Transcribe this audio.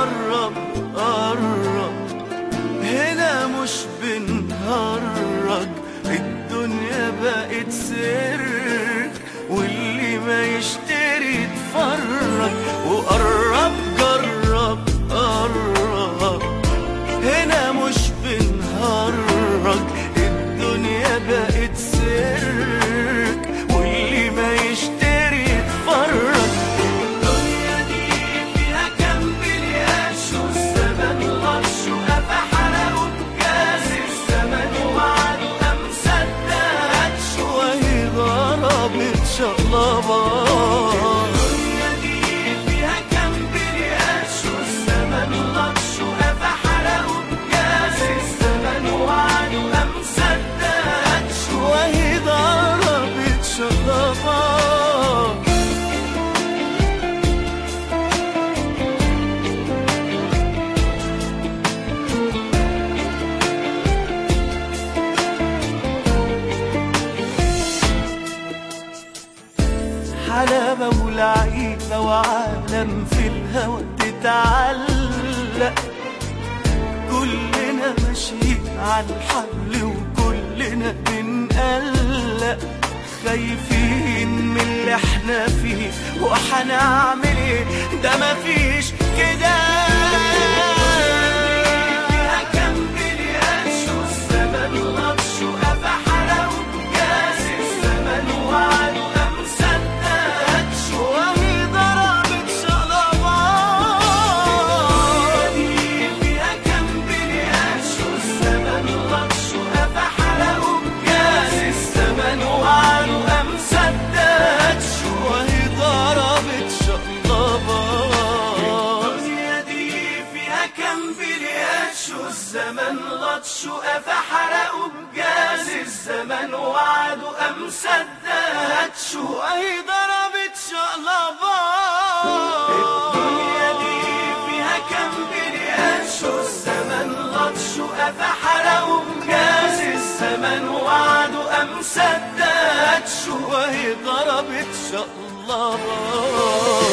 قرب قرب هنا مش بنهرج الدنيا بقت سرك واللي ما يشتري يتفرج وقرب جرب قرب هنا مش بنهرج الدنيا بقت سرك واللي ما يشتري يتفرج الدنيا دي فيها كم بلياش والزمن غش وقفا حرقوا بجاز الزمن وعدوا قام صدقتش وهي ضربت شقلبة الدنيا دي فيها كم بلياش والزمن غش وقفا حرقوا بجاز الزمن وعدوا قام صدقتش وهي ضربت شقلبة حلاوة ولعيبة وعالم في الهوى تتعلق كلنا ماشيين على الحبل وكلنا بنقلق خايفين من اللي احنا فيه وهنعمل ايه ده مفيش كده فيها كم بلياش والزمن لطش وقفا حلاوة جاز الزمن وعد وقام صدقتش وهي ضربت شقلبات فيها كم بلياش والزمن لطش وقفا حلاوة جاز الزمن وعد وقام صدقتش وهي ضربت شقلبات الدنيا دي فيها كم بلياش والزمن لطش وقفا حرقوا بجاز الزمن وعدوا قام صدقتش وهي ضربت شقلبات الدنيا دي فيها كم بلياش والزمن لطش وقفا حرقوا بجاز الزمن وعدوا قام صدقتش وهي ضربت شقلبات